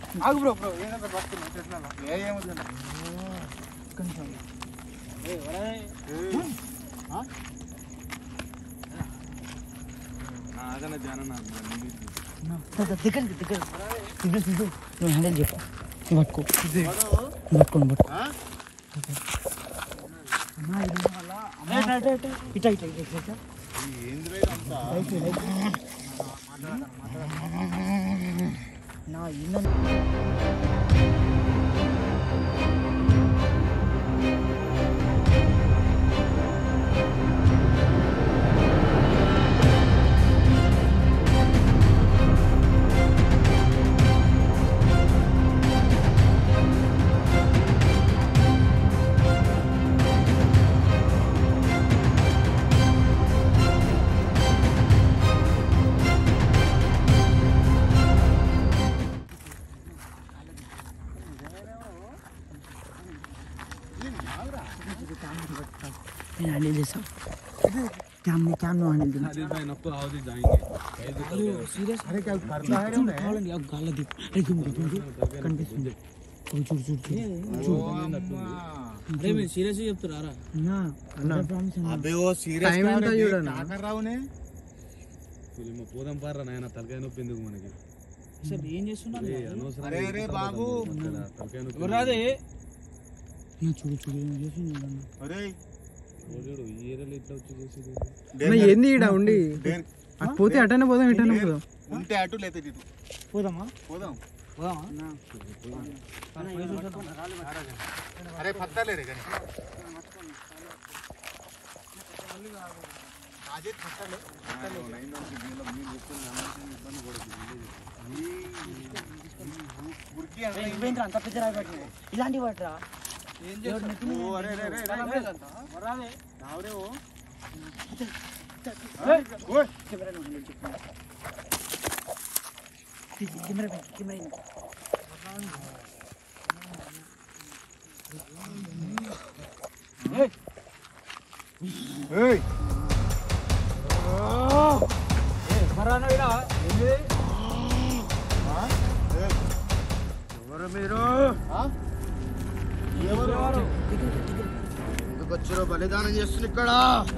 ఆగు bro bro ఏదైనా పట్టుకున్నా చెట్లలో ఏ ఏమవుతుంది దగ్గర దగ్గర సిద్ధు సిద్ధు నువ్వు హ్యాండిల్ చెప్పు నువ్వు పట్టుకో నువ్వు పట్టుకో నువ్వు పట్టుకో అమ్మా, ఇది ఉన్న వల్ల అమ్మా, ఇట్లా, ఇట్లా, ఇట్లా, ఇట్లా, ఇట్లా. Right, right. నా ఇన్న నేను హ్యాండిల్ చేస్తాను క్యామ్ క్యామ్ నువ్వు హ్యాండిల్ సీరియస్ అరే क्या करता है చూడు కావాలండి ఆ గాల్లో దిగు అరే చూడు చూడు కనిపిస్తుంది చూడు చూడు చూడు చూడు అరే మీరు సీరియస్ చెప్తున్నారా అన్నా అన్నా ప్రామిస్ అన్నా अबे वो सीरियस Time ఎంత చూడన్నా? क्या कर रहा हूं పోదాం పారా నాయన తలకాయ నొప్పి ఎందుకు మనకి సార్ ఏం చేస్తున్నారు ఏ, అనవసరంగా అరే, అరే, ఇతరుల బాబు. మధ్యలో తలకాయ నొప్పి ఎవరాదే అన్నా చూడు చూడు ఏం చేస్తుంది అన్న अरे చూడు, ఈ ఏరియాలో ఇట్లా వచ్చి చేసేది ఏంది ఈడ ఉండి డేర్ అటు పోతే అటనే పోదాం ఇటనే పోదాం ఉంటే అటు లేతే ఇటు పోదామా పోదాం పోదామా అరే పత్తాలే రే కానీ అదే పత్తాలే ఉరికి అంటే ఇవేంట్రా అంత పెద్ద రాయి పట్టిన ఇలాంటి పట్టరా ఓ అరే రే రే రే వరాదే నావరే ఓ కెమెరా నువ్వు handle చెప్పు. ఇది కెమెరా పెట్టి కెమెరా ఇన్ను. ఏయ్ ఎవరు మీరు ఎవరు ఎందుకు వచ్చారో బలిదానం చేస్తుంది ఇక్కడ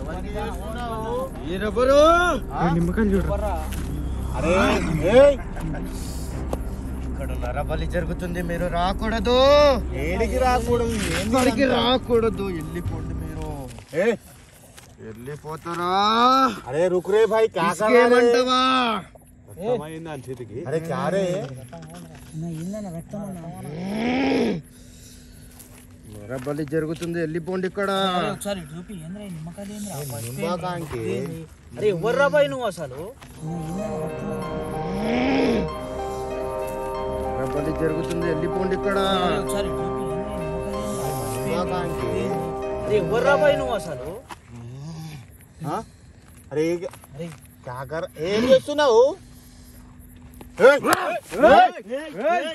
మీరెవరు రెండు నిమ్మకాయలు చూడరా అరే ఏయ్! ఇక్కడ నరబలి జరుగుతుంది మీరు రాకూడదు ఏడికి రాకూడదు ఎక్కడికి రాకూడదు వెళ్ళిపోండి మీరు వెళ్ళిపోతారా అరే రుకురే భాయ్ కాకేమంటావా అర్థమైంది అని చేతికి అరే క్యారే అన్నా, ఏందన్నా రక్తం అన్నా? నరబలి జరుగుతుంది వెళ్ళిపోండి ఇక్కడ ఒకసారి ఇటు చూపి ఏంద్రా ఈ నిమ్మకాయలు ఏంద్రా నిమ్మకానికి అరే ఎవరు రాబాయి నువ్వు అసలు నరబలి జరుగుతుంది వెళ్ళిపోండి ఇక్కడ ఒకసారి ఇటు చూపి ఏంద్రా ఈ నిమ్మకాయలు ఏంద్రా? నిమ్మకానికి అరే ఎవరు రాబాయి నువ్వు అసలు ఆ? అరే అరే కాకర ఏం చేస్తున్నావు ఏయ్! ఏయ్! ఏయ్!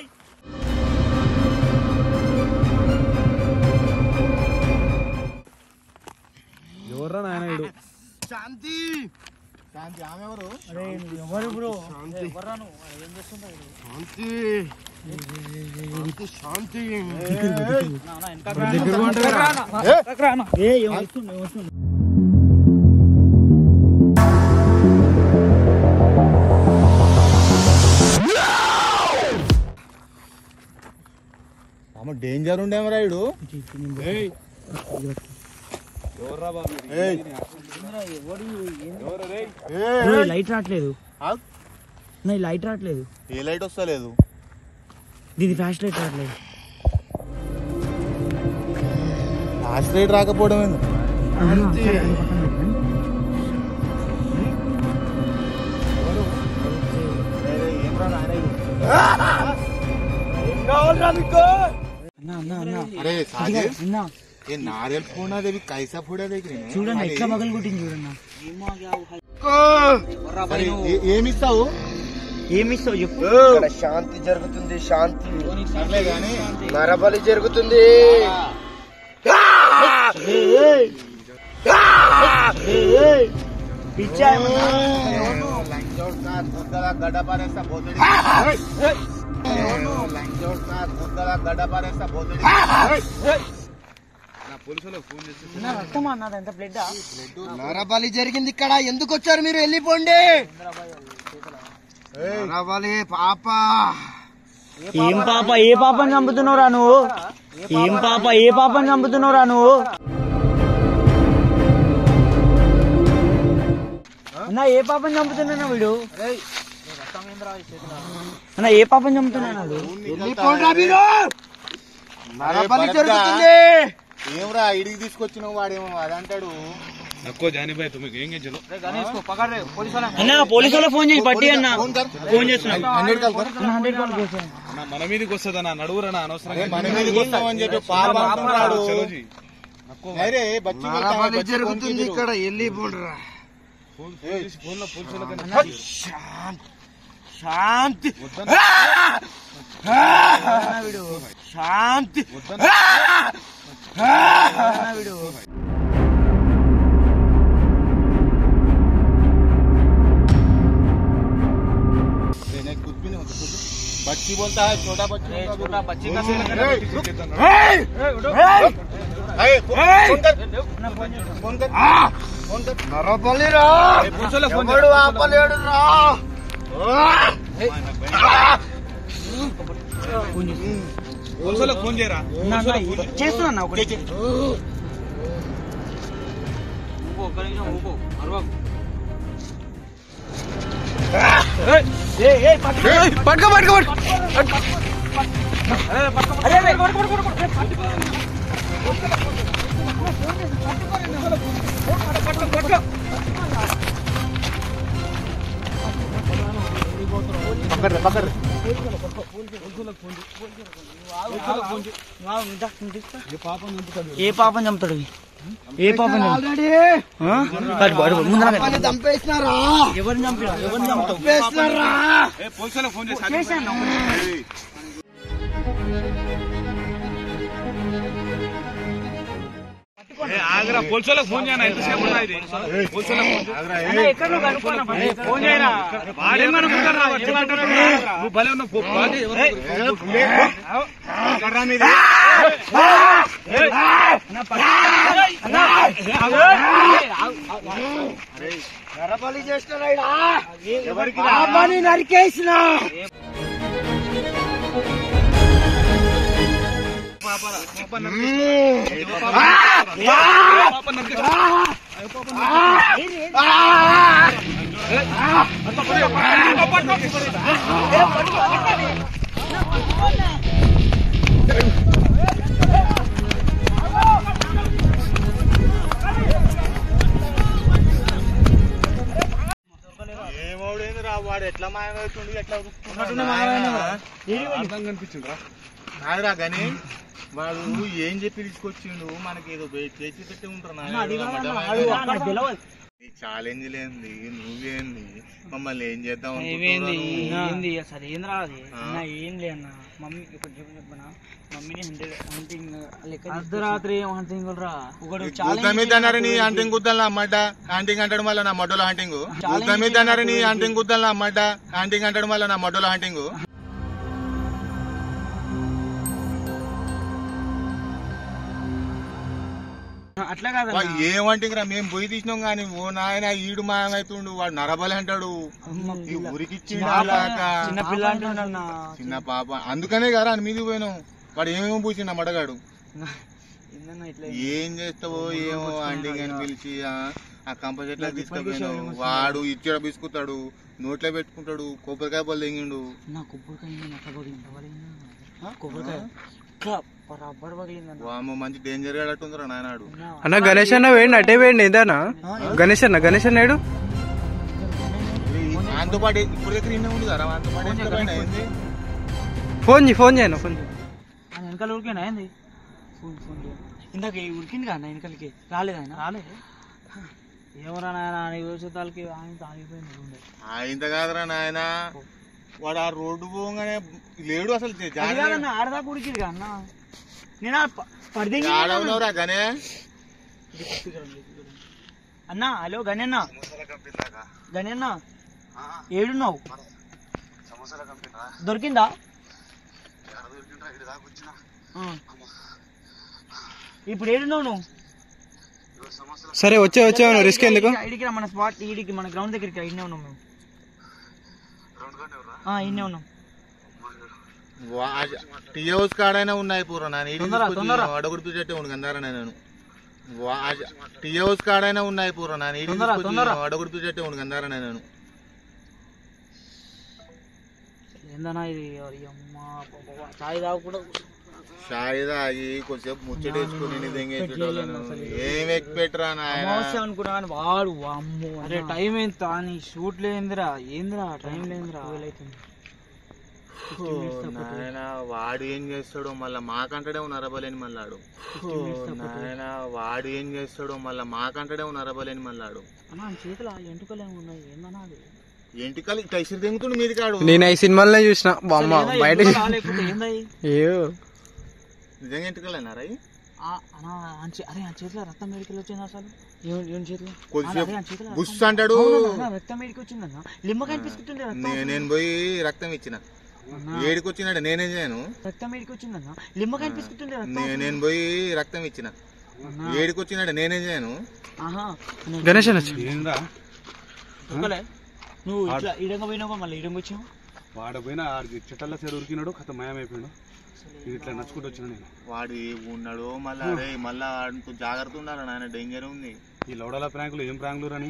ఎవర్రా నాయన వీడు శాంతి శాంతి ఆమె ఎవరు అరే నువ్వు ఎవరు బ్రో శాంతి ఎవరా నువ్వు అరే ఏం చేస్తుంటావు శాంతి శాంతి శాంతి ఏ ఏం వస్తుంది ఏం వస్తుంది ఆమె డేంజర్ ఉండేమరా ఇడు ఎవర్రా బాబు ఏయ్ బ్రో, ఈ లైట్ రావట్లేదు ఆగ్. నా ఈ లైట్ రావట్లేదు ఏ లైట్ వస్తలేదు దీని ఫ్లాష్ లైట్ రావట్లేదు లాస్ట్ లైట్ రాకపోవడం ఏంది ఆహా, సరే, అది పక్కన పెట్టు. అన్నా అన్నా అన్నా అరే సాజిద్ అన్నా ये नारियल फोड़ा देवी कैसा फोड़ा देख रही है చూడండి ఎట్లా పగలు కొట్టింది చూడన్నా సరే, ఏ- ఏమి ఇస్తావు ఏమి ఇస్తావు చెప్పు ఇక్కడ శాంతి జరుగుతుంది శాంతి నరబలి జరుగుతుంది పిచ్చా గడ్డ పారేస్తా పోతుంది గడ్డ పారేస్తా పోతుంది నా పోలీసులకు ఫోన్ చేసి అన్న రక్తమా అన్నది ఎంత బ్లడ్ నరబలి జరిగింది ఇక్కడ ఎందుకు వచ్చారు మీరు వెళ్ళిపోండి నరబలి పాప ఏం పాప ఏ పాపని చంపుతున్నావురా నువ్వు ఏం పాప ఏ పాపని చంపుతున్నావురా నువ్వు అన్న ఏ పాపని చంపుతున్నా వీడు అన్న ఏ పాపని చంపుతున్నా వాడు? వెళ్ళిపోండి మీరు నరబలి జరుగుతుంది ఏమరా ఇడికి తీసుకొచ్చినావు వాడేమో అదంటాడు ఎక్కువ జానిబాయ్ తుమ్మికి ఏం గెంచలో అన్న పోలీసు వాళ్ళకి ఫోన్ చేసి పట్టి అన్న ఫోన్ చేస్తున్నా హండ్రెడ్ కలుపుతారు అన్న, హండ్రెడ్ కాల్ చేసి నా మన మీదకి వస్తుంది నా నడువురా అనవసరం మన మీదకి వస్తామని చెప్పి పాప అంటున్నాడు చలోజీ అరే బచ్చి నరబలి జరుగుతుంది ఇక్కడ వెళ్ళిపోండిరా ఫోన్ లో పోలీసులకు శాంతి శాంతి बच्ची बोलता है छोटा बच्ची छोटा बच्ची का फोन कर फोन कर నరబలి రా ఎవడు ఆపలేడు రా పోలీసులకు ఫోన్ చేయరా చేస్తున్నా అన్న ఒకటి పట్టుకో పట్టుకో పట్టుకో ఏ పాపం చంపుతాడు ఇవి? ఏ పాపం ముందర చంపేసినారా ఎవరిని చంపినా ఎవరిని చంపుతావు చంపేసినారా పోలీసులకు ఫోన్ చేసి ఏ, ఆగరా పోలీసులకు ఫోన్ చేయనా ఎంతసేపు ఉన్నా ఇది పోలీసులకు ఫోన్ చేయి. ఫోన్ చేయరా వాడేం అనుకుంటారా వచ్చి మాట్లాడుతున్నా? నువ్వు భలే ఉన్నావు పో, ఫోన్ చేయి. నరబలి చేసినారా ఎవరికి పాపని నరికేసిన ఏమవుడేంది రా వాడు ఎట్లా మాయమవుతుంది ఎట్లా అర్థం కనిపించిండ్రా కాదురా కానీ వాడు ఏం చెప్పి తీసుకొచ్చిండు మనకి ఏదో బే- చేసి పెట్టి ఉంటారు ఈ ఛాలెంజ్ లేంది నువ్వేంది మమ్మల్ని ఏం చేద్దాం ఏమైంది అనుకుంటున్నావు? ఏంది అసలు ఏం రాదు అన్న ఏం లే అన్న మమ్మీ ఇప్పుడు చెప్పు చెప్పనా మమ్మీని హండ్రెడ్ హంటింగ్ లెక్క అర్ధరాత్రి ఏం హంటింగ్ రా ఒకడు గుద్ద మీద అన్నారు నీ హంటింగ్ గుద్దలు అమ్మడ్డ హంటింగ్ అంటాడు మళ్ళీ నా మొడ్డలో హంటింగ్ గుద్ద మీద అన్నారు నీ హంటింగ్ గుద్దలు అమ్మడ్డ హంటింగ్ అంటాడు మళ్ళీ నా మొడ్డలో హంటింగ్ అట్లా కాదు వాడు ఏం హంటింగ్ రా మేము పోయి తీసినాం కానీ ఓ నాయన ఈడు మాయమైతుండు వాడు నరబలి అంటాడు ఈ ఊరికి ఇచ్చిండు అలాగా. చిన్న పిల్ల అంటున్నా చిన్న పాప అందుకనే కదా అని మీది పోయినాం వాడు ఏమేమో పూసిండు మడగాడు ఏందన్నా ఇట్లా ఏం చేస్తావో ఏమో అండింగ్ అని పిలిచి ఆ, ఆ కంప చెట్లకు తీసుకుపోయినావు వాడు ఇచ్చడ బిసుకుతాడు నోట్లో పెట్టుకుంటాడు కొబ్బరికాయ పళ్ళు తెంగిండు నా కొబ్బరికాయ మీద అట్లా పగిలింది పగిలిందా కొబ్బరికాయ ఇట్లా రబ్బర్ పగిలిందన్న వామ్మ మంచి డేంజర్ గాడట్టుందిరా నాయనాడు అన్న గణేష్ అన్న వేయండి అటే వేయండి ఏదానా గణేష్ అన్న గణేష్ అన్న ఏడు ఆయనతో పాటు ఇప్పుడు దగ్గర ఇన్నే ఉంది కదా ఆయనతో పాటు ఎంత పైన అయింది ఫోన్ చేయి ఫోన్ చేయను ఫోన్ చేయి ఆయన వెనకాల ఉరికేనా ఏంది ఫోన్ ఫోన్ చేయి. ఇందాక ఈ ఉరికింది కదా ఆయన వెనకాలకి రాలేదు ఆయన రాలేదు ఏమరా నాయన ఆయన యోచితాలకి ఆయన ఆగిపోయింది ఉండే ఇంత కాదురా నాయన వాడు ఆ రోడ్డు పోగానే లేడు అసలు అది కాదన్న ఆడదాకా ఉరికింది కదా అన్న నేను పడితే ఆడవునవరా గనే అన్న హలో గణ్యన్న గణ్యన్న ఏడున్నావు దొరికిందా ఆ. ఇప్పుడు ఏడున్నావు నువ్వు సరే వచ్చే వచ్చావు రిస్క్ ఎందుకు ఇడికి రా, మన స్పాట్ ఈడికి మన గ్రౌండ్ దగ్గరికి రా, ఇన్నే ఉన్నాం మేము ఆ, ఇన్నే ఉన్నాం టీ హౌస్ కాడైనా ఉన్నాయి పూర్వ నాన్న తొందర, తొందర. అడగుడుతుంటే ఉండు గంధారా నేను టీ హౌస్ కాడైనా ఉన్నాయి పూర్వ నాన్న తొందర, తొందర. అడగుడుతుంటే ఉండు గంధారా నేను ఏందన్నా ఇది అయ్య అమ్మా, పాపా, చాయ్ తాగకుండా షాయి తాగి కొంచెంసేపు ముచ్చటేసుకుని నీ దెంగేసేటోళ్ళను ఏం ఎక్కిపెట్టరా నాయన అమావాస్య అనుకున్నా కానీ వాడు అమ్మో అరే టైం ఎంత నీ షూట్ లేదురా ఏందిరా టైం లేదురా నాయన వాడు ఏం చేస్తాడో మళ్ళా మాకంటడే నరబలేని మళ్ళాడు నాయన వాడు ఏం చేస్తాడో మళ్ళా మాకంటడే నరబలేని మళ్ళాడు అన్నా ఆయన చేతిలో ఆ ఎంటుకలు ఏమి ఉన్నాయి ఏందన్నా అది ఎంటికలు టైసర్ దింగుతుండు మీది కాడు నేను ఈ సినిమాలనే చూసిన బామ్మ ఏందా, బయట ఎంటుకలు రాలేకపోతే ఏందయ్యి? ఏయో నిజంగా ఎంటికలేనారా అయి? ఆ, అన్నా, ఆయన చే- అరే ఆ చేతిలో రక్తం మెడికల్ వచ్చింది అసలు ఏం ఏం చేతిలో కొద్దిసేపు అరే, ఆయన చేతిలో బుస్ రక్తం- అంటాడు అవునా, అన్నా, రక్తం మెడికి వచ్చిందన్నా లిమ్మకాయ తీసుకుంటుండే రక్తం నే- నేను పోయి రక్తం ఇచ్చిన ఏడికి వచ్చినాడు నేనేం చేయను రక్తం మెడికి వచ్చిందన్నా లిమ్మకాయ తీసుకుంటుండే రక్తం నే- నేను పోయి రక్తం ఇచ్చిన ఏడికి వచ్చినాడు నేనేం చేయను ఆహా నేను గణేష్ అనొచ్చు ఏందా దొరకలే. నువ్వు ఇట్లా ఇడంగా పోయినావా మళ్ళీ ఇడంగా వచ్చావు వాడు పోయినా ఆడికి చెట్టల్లో సేరు ఉరికినాడు కథ మాయమైపోయాడు ఇది ఇట్లా నడుచుకుంటూ వచ్చిన నేను వాడు ఏ ఉన్నాడు మళ్ళా అరే మళ్ళా వాడితో జాగ్రత్త ఉండాలి నాయన డేంజర్ ఉంది ఈ లౌడాల ప్రాంకులు ఏం ప్రాంకులు అని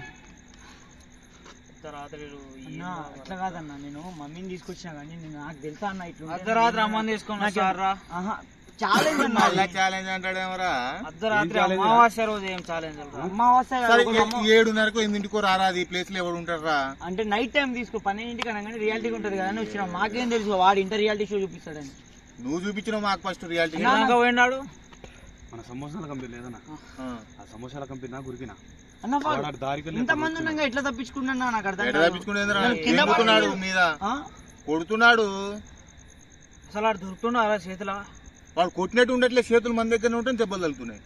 అన్నా, అట్లా కాదన్నా నేను మమ్మీని తీసుకొచ్చినా కానీ నేను నాకు తెలుసా అన్న ఇట్లా అర్ధరాత్రి అమ్మని తీసుకున్నా ఛాలెంజ్ అన్న మళ్ళా ఛాలెంజ్ అంటాడేమరా అర్ధరాత్రి అమావాస్య రోజు ఏం ఛాలెంజ్ అమావాస్య కాదు, సరే ఒక ఏ- అమ్మ- ఏడున్నరకు ఎనిమిదింటికో రారా అది ప్లేస్ లో ఎవడు ఉంటారా అంటే నైట్ టైం తీసుకో పన్నెండింటికి అనగానే రియాలిటీ ఉంటుంది కదా అని వచ్చిన మాకేం తెలుసు వాడు ఇంటర్ రియాలిటీ షో చూపిస్తాడని నువ్వు చూపించిన మాకు ఫస్ట్ రియాలిటీ పోయినాడు మన సమోసాల కంపెనీ లేదన్నా ఆ సమోసాల కంపెనీ నాకు ఉరికినా అన్న వాడు వాడు దారికి ఇంత మంది ఉన్నాగా ఎట్లా తప్పించుకున్నా నాకు అర్థం ఎడ కాదు. తప్పించుకునేంద్రా నన్ను కింద కొడుతున్నాడు పడేయ్. మీద ఆ? కొడుతున్నాడు అసలు వాడు దొరుకుతున్నారా చేతిలో వాడు కొట్టినట్టు ఉండట్లే చేతులు మన దగ్గర ఉంటే దెబ్బలు తగులుతున్నాయి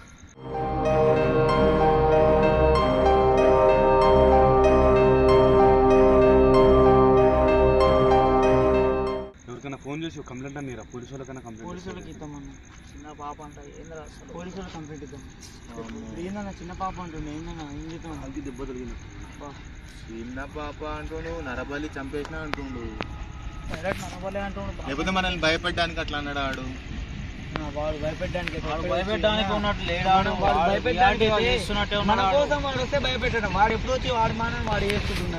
ఎవరికైనా ఫోన్ చేసి కంప్లైంట్ అని పోలీసు వాళ్ళకైనా కంప్లైంట్ పోలీసు వాళ్ళకి ఇద్దామన్న చిన్న పాప అంట ఏంద్రా అసలు పోలీసు వాళ్ళకి కంప్లైంట్ ఇద్దాం ఇప్పుడు ఏందన్న చిన్న పాప అంటుండే ఏందన్న ఏం చేద్దాం అది దెబ్బ తగిలిన అబ్బా. చిన్న పాప అంటుండు నరబలి చంపేసినా అంటుండు డైరెక్ట్ నమ్మలే అంటుండు లేకపోతే మనల్ని భయపెట్టడానికి అట్లా అన్నాడు వాడు వాడు భయపెట్టడానికి భయపెట్టడానికి ఉన్నట్టు లేడాడు వాడు భయపెట్టడానికి మన కోసం వాడు వస్తే భయపెట్టడం వాడు ఎప్పుడు వచ్చి వాడు మానని వాడు వేసుకుంటున్నాడు